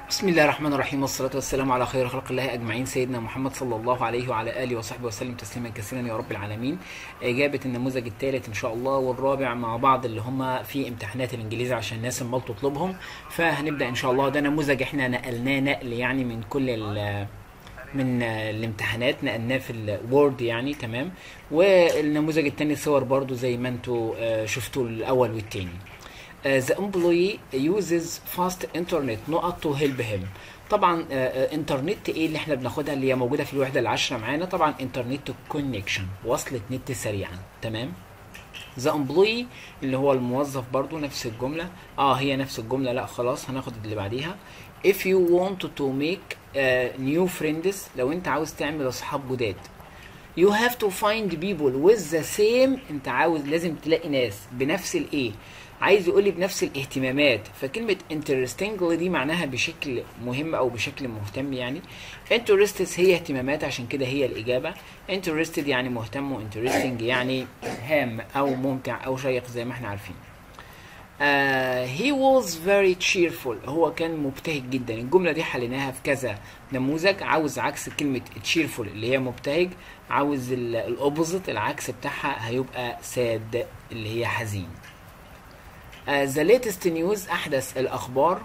بسم الله الرحمن الرحيم والصلاة والسلام على خير خلق الله أجمعين سيدنا محمد صلى الله عليه وعلى آله وصحبه وسلم تسليما كثيرا يا رب العالمين إجابة النموذج الثالث إن شاء الله والرابع مع بعض اللي هم في امتحانات الإنجليزي عشان الناس اللي تطلبهم فهنبدأ إن شاء الله ده نموذج إحنا نقلناه نقل يعني من كل ال من الامتحانات نقلناه في الوورد يعني تمام والنموذج الثاني صور برضو زي ما انتوا آه، شفتوا الأول والثاني Uh, the employee uses fast internet نقط to help him طبعا uh, uh, انترنت ايه اللي احنا بناخدها اللي هي موجوده في الوحده العاشره معانا طبعا انترنت كونكشن وصلة نت سريعا تمام ذا employee اللي هو الموظف برضو نفس الجمله اه هي نفس الجمله لا خلاص هناخد اللي بعديها if you want to make uh, new friends لو انت عاوز تعمل اصحاب جداد you have to find people with the same انت عاوز لازم تلاقي ناس بنفس الايه عايز يقول لي بنفس الاهتمامات فكلمة interesting دي معناها بشكل مهم او بشكل مهتم يعني interested هي اهتمامات عشان كده هي الاجابة interested يعني مهتم و interesting يعني هام او ممتع او شيق زي ما احنا عارفين Uh, he was very cheerful هو كان مبتهج جدا الجملة دي حليناها في كذا نموذج عاوز عكس كلمة cheerful اللي هي مبتهج عاوز الاوبوزيت العكس بتاعها هيبقى sad اللي هي حزين uh, the latest news أحدث الأخبار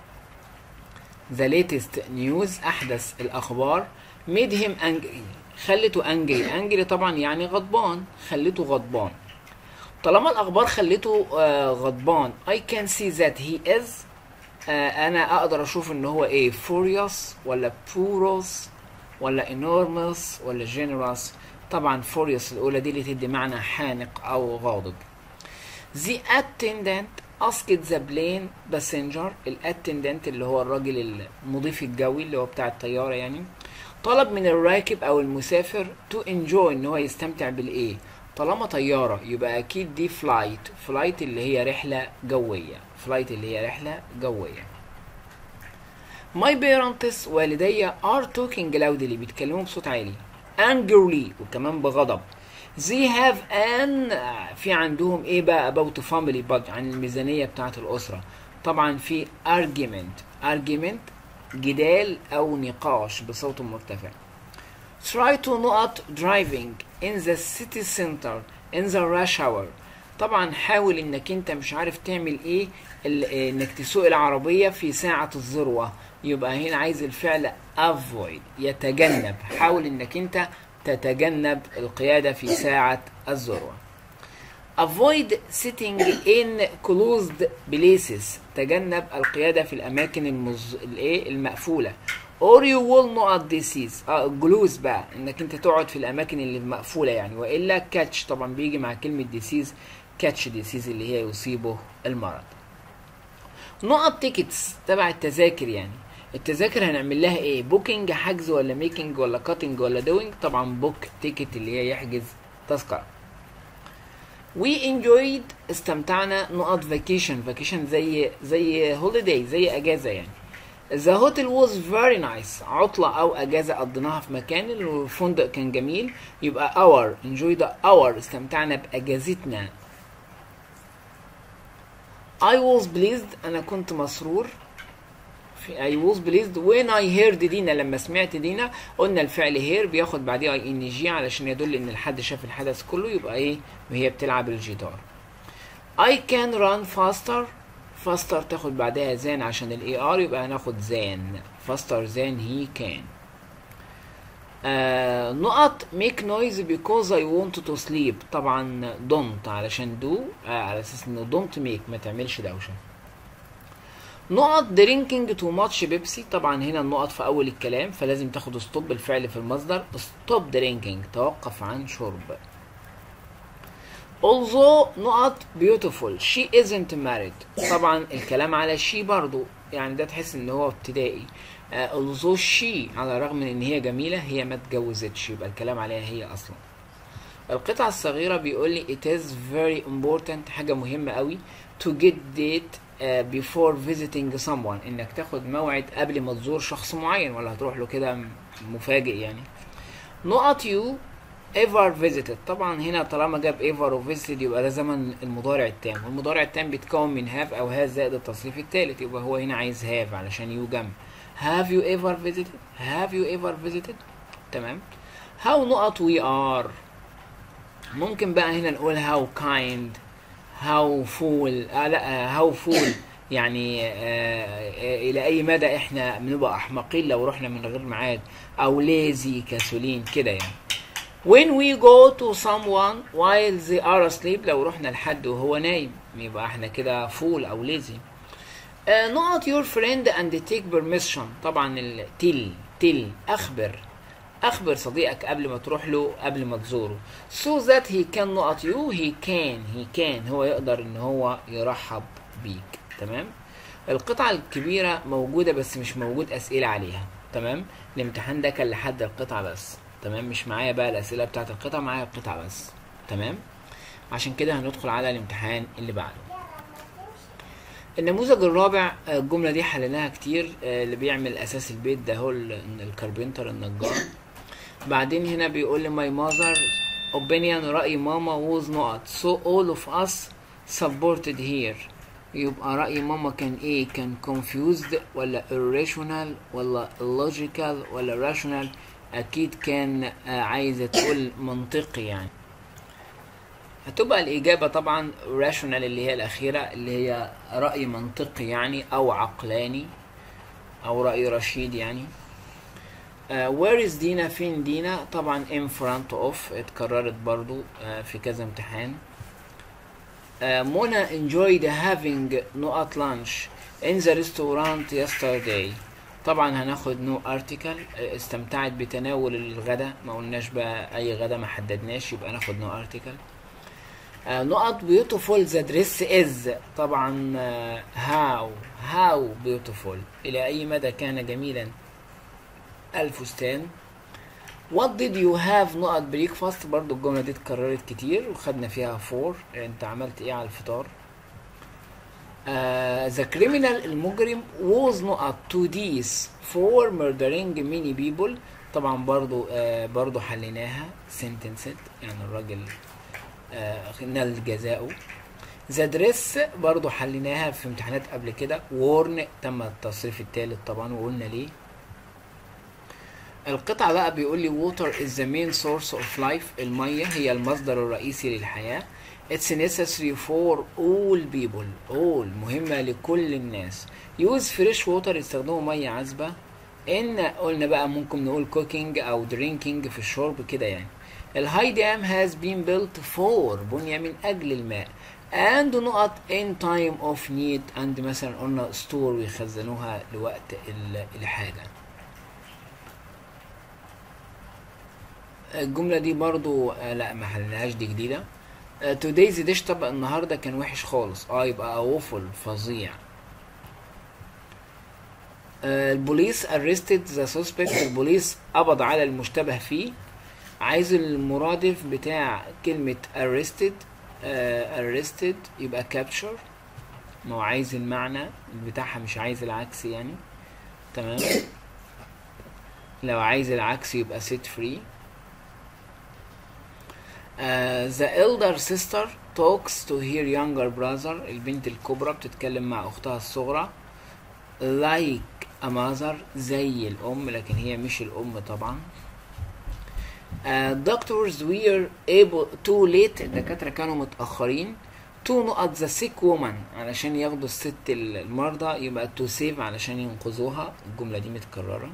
the latest news أحدث الأخبار made him angry خلته angry angry طبعا يعني غضبان خلته غضبان طالما الأخبار خلته uh, غضبان I can see that he is uh, أنا أقدر أشوف إن هو إيه furious ولا furious ولا enormous ولا generous طبعا furious الأولى دي اللي تدي معنى حانق أو غاضب The attendant asked the plane passenger الاتندنت اللي هو الراجل المضيف الجوي اللي هو بتاع الطيارة يعني طلب من الراكب أو المسافر to enjoy إن هو يستمتع بالإيه طالما طيارة يبقى أكيد دي فلايت فلايت اللي هي رحلة جوية فلايت اللي هي رحلة جوية My parents والدي are talking loudly بيتكلموا بصوت عالي angrily وكمان بغضب they have an في عندهم ايه بقى about family budget عن الميزانية بتاعة الأسرة طبعا في argument argument جدال أو نقاش بصوت مرتفع try to not driving in the city center in the rush hour طبعا حاول انك انت مش عارف تعمل ايه ال- انك تسوق العربية في ساعة الذروة يبقى هنا عايز الفعل avoid يتجنب حاول انك انت تتجنب القيادة في ساعة الذروة avoid sitting in closed places تجنب القيادة في الأماكن المز... الإيه المقفولة or you will not disease اه الجلوس بقى انك انت تقعد في الاماكن اللي مقفولة يعني والا كاتش طبعا بيجي مع كلمة ديسيز كاتش ديسيز اللي هي يصيبه المرض نقط تيكتس تبع التذاكر يعني التذاكر هنعمل لها ايه بوكينج حجز ولا ميكنج ولا كاتنج ولا دوينج طبعا بوك تيكت اللي هي يحجز تذكره we enjoyed استمتعنا نقط فاكيشن فاكيشن زي زي هوليداي زي اجازه يعني The hotel was very nice عطلة أو أجازة قضيناها في مكان الفندق كان جميل يبقى our enjoy the our استمتعنا بأجازتنا I was pleased أنا كنت مسرور في I was pleased when I heard دينا لما سمعت دينا قلنا الفعل hear بياخد بعديه اي ان جي علشان يدل ان الحد شاف الحدث كله يبقى ايه وهي بتلعب الجيتار I can run faster faster تاخد بعدها than عشان الاي ار يبقى هناخد than faster than he can آه نقط make noise because I want to sleep طبعا don't علشان do آه على اساس انه don't make ما تعملش دوشه نقط drinking too much بيبسي طبعا هنا النقط في اول الكلام فلازم تاخد stop الفعل في المصدر stop drinking توقف عن شرب although نقط beautiful she isn't married طبعا الكلام على she برضو يعني ده تحس ان هو ابتدائي uh, although she على الرغم من ان هي جميلة هي ما اتجوزتش يبقى الكلام عليها هي اصلا القطعة الصغيرة بيقول لي it is very important حاجة مهمة قوي to get date uh, before visiting someone انك تاخد موعد قبل ما تزور شخص معين ولا هتروح له كده مفاجئ يعني نقط you ever visited طبعا هنا طالما جاب ever و visited يبقى ده زمن المضارع التام والمضارع التام بيتكون من have او has زائد التصريف الثالث يبقى هو هنا عايز have علشان يو جنب have you ever visited have you ever visited تمام how نقط we are ممكن بقى هنا نقول how kind how full آه لا آه how full يعني آه آه الى اي مدى احنا بنبقى احمقين لو رحنا من غير ميعاد او lazy كسولين كده يعني when we go to someone while they are asleep لو رحنا لحد وهو نايم يبقى احنا كده فول او lazy uh, not your friend and take permission طبعا التل تل اخبر اخبر صديقك قبل ما تروح له قبل ما تزوره so that he can not you he can he can هو يقدر ان هو يرحب بيك تمام القطعة الكبيرة موجودة بس مش موجود اسئلة عليها تمام الامتحان ده كان لحد القطعة بس تمام مش معايا بقى الاسئلة بتاعت القطعة معايا القطعة بس تمام عشان كده هندخل على الامتحان اللي بعده النموذج الرابع الجملة دي حليناها كتير اللي بيعمل أساس البيت ده هو الكاربنتر النجار بعدين هنا بيقول لي my mother opinion رأي ماما was not so all of us supported here يبقى رأي ماما كان ايه كان confused ولا irrational ولا illogical ولا rational أكيد كان عايزة تقول منطقي يعني هتبقى الإجابة طبعا rational اللي هي الأخيرة اللي هي رأي منطقي يعني أو عقلاني أو رأي رشيد يعني uh, where is دينا فين دينا طبعا in front of اتكررت برضو uh, في كذا امتحان uh, منى enjoyed having نقط lunch in the restaurant yesterday طبعا هناخد نو ارتكل استمتعت بتناول الغداء ما قلناش بقى اي غدا ما حددناش يبقى ناخد نو ارتكل آه نقط بيوتيفول ذا دريس از طبعا هاو هاو بيوتيفول الى اي مدى كان جميلا الفستان وات ديد يو هاف نقط بريكفاست برضو الجمله دي اتكررت كتير وخدنا فيها فور انت عملت ايه على الفطار ذا كريمنال المجرم was نقط تو ديز فور murdering many people طبعا برضو آه برضو حليناها sentenced يعني الراجل نال جزاؤه ذا دريس برضو حليناها في امتحانات قبل كده وورن تم التصريف الثالث طبعا وقلنا ليه القطعة بقى بيقول لي water is the main source of life المية هي المصدر الرئيسي للحياة it's necessary for all people all مهمة لكل الناس use fresh water يستخدموا مية عذبة ان قلنا بقى ممكن نقول cooking او drinking في الشرب كده يعني الهاي دام has been built for بني من أجل الماء and نقط in time of need and مثلا قلنا store ويخزنوها لوقت الحاجة الجملة دي برضو آه لا ما حلناهاش دي جديدة آه today's dish طبق النهاردة كان وحش خالص اه يبقى awful فظيع البوليس arrested the suspect البوليس قبض على المشتبه فيه عايز المرادف بتاع كلمة arrested uh, arrested يبقى capture ما هو عايز المعنى بتاعها مش عايز العكس يعني تمام لو عايز العكس يبقى set free uh, the elder sister talks to her younger brother البنت الكبرى بتتكلم مع أختها الصغرى like a mother زي الأم لكن هي مش الأم طبعا uh, doctors were able too late الدكاترة كانوا متأخرين to نقط the sick woman علشان ياخدوا الست المرضى يبقى to save علشان ينقذوها الجملة دي متكررة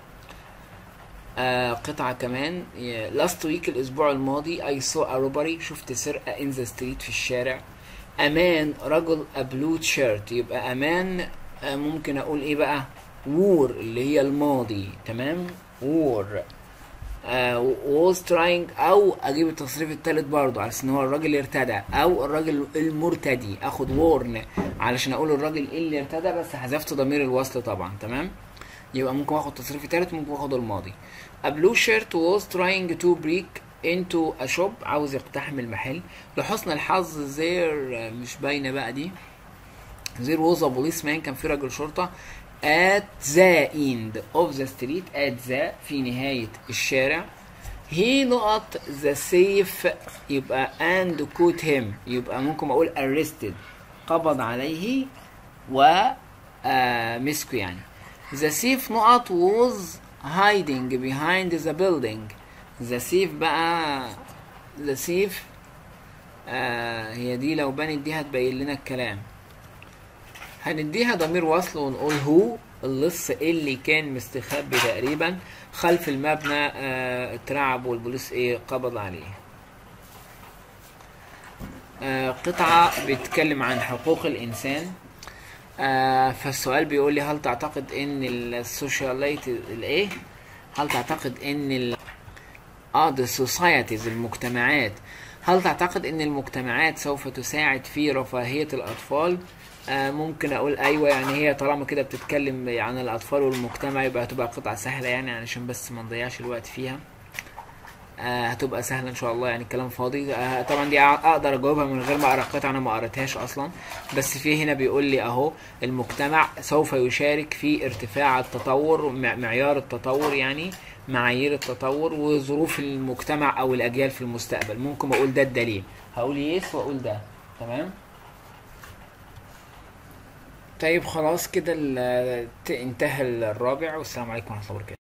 uh, قطعة كمان last week الأسبوع الماضي I saw a robbery شفت سرقة in the street في الشارع أمان رجل a blue shirt يبقى أمان uh, ممكن أقول إيه بقى وور اللي هي الماضي تمام وور was trying او اجيب التصريف الثالث برضه على ان هو الراجل ارتدى او الراجل المرتدي اخد وورن علشان اقول الراجل اللي ارتدى بس حذفت ضمير الوصل طبعا تمام يبقى ممكن اخد تصريف ثالث ممكن اخد الماضي a blue shirt was trying to break into a shop عاوز يقتحم المحل لحسن الحظ زير مش باينه بقى دي زير was a policeman كان في راجل شرطه at the end of the street at the في نهاية الشارع he نقط the safe يبقى and caught him يبقى ممكن اقول arrested قبض عليه و آه مسكه يعني the thief نقط was hiding behind the building the thief بقى the thief آه هي دي لو بنت دي هتبين لنا الكلام هنديها ضمير وصل ونقول هو اللص اللي كان مستخبي تقريبا خلف المبنى آه اترعب والبوليس ايه قبض عليه آه قطعة بيتكلم عن حقوق الإنسان آه فالسؤال بيقول لي هل تعتقد ان السوشياليت الايه هل تعتقد ان ال اه the societies المجتمعات هل تعتقد ان المجتمعات سوف تساعد في رفاهية الاطفال آه ممكن اقول ايوه يعني هي طالما كده بتتكلم عن الاطفال والمجتمع يبقى هتبقى قطعة سهلة يعني علشان بس ما نضيعش الوقت فيها آه هتبقى سهلة ان شاء الله يعني كلام فاضي آه طبعا دي اقدر اجاوبها من غير ما اقرا قطعة انا ما قريتهاش اصلا بس في هنا بيقول لي اهو المجتمع سوف يشارك في ارتفاع التطور معيار التطور يعني معايير التطور وظروف المجتمع او الاجيال في المستقبل ممكن اقول ده الدليل هقول يس واقول ده تمام طيب خلاص كده انتهى الرابع والسلام عليكم ورحمه الله وبركاته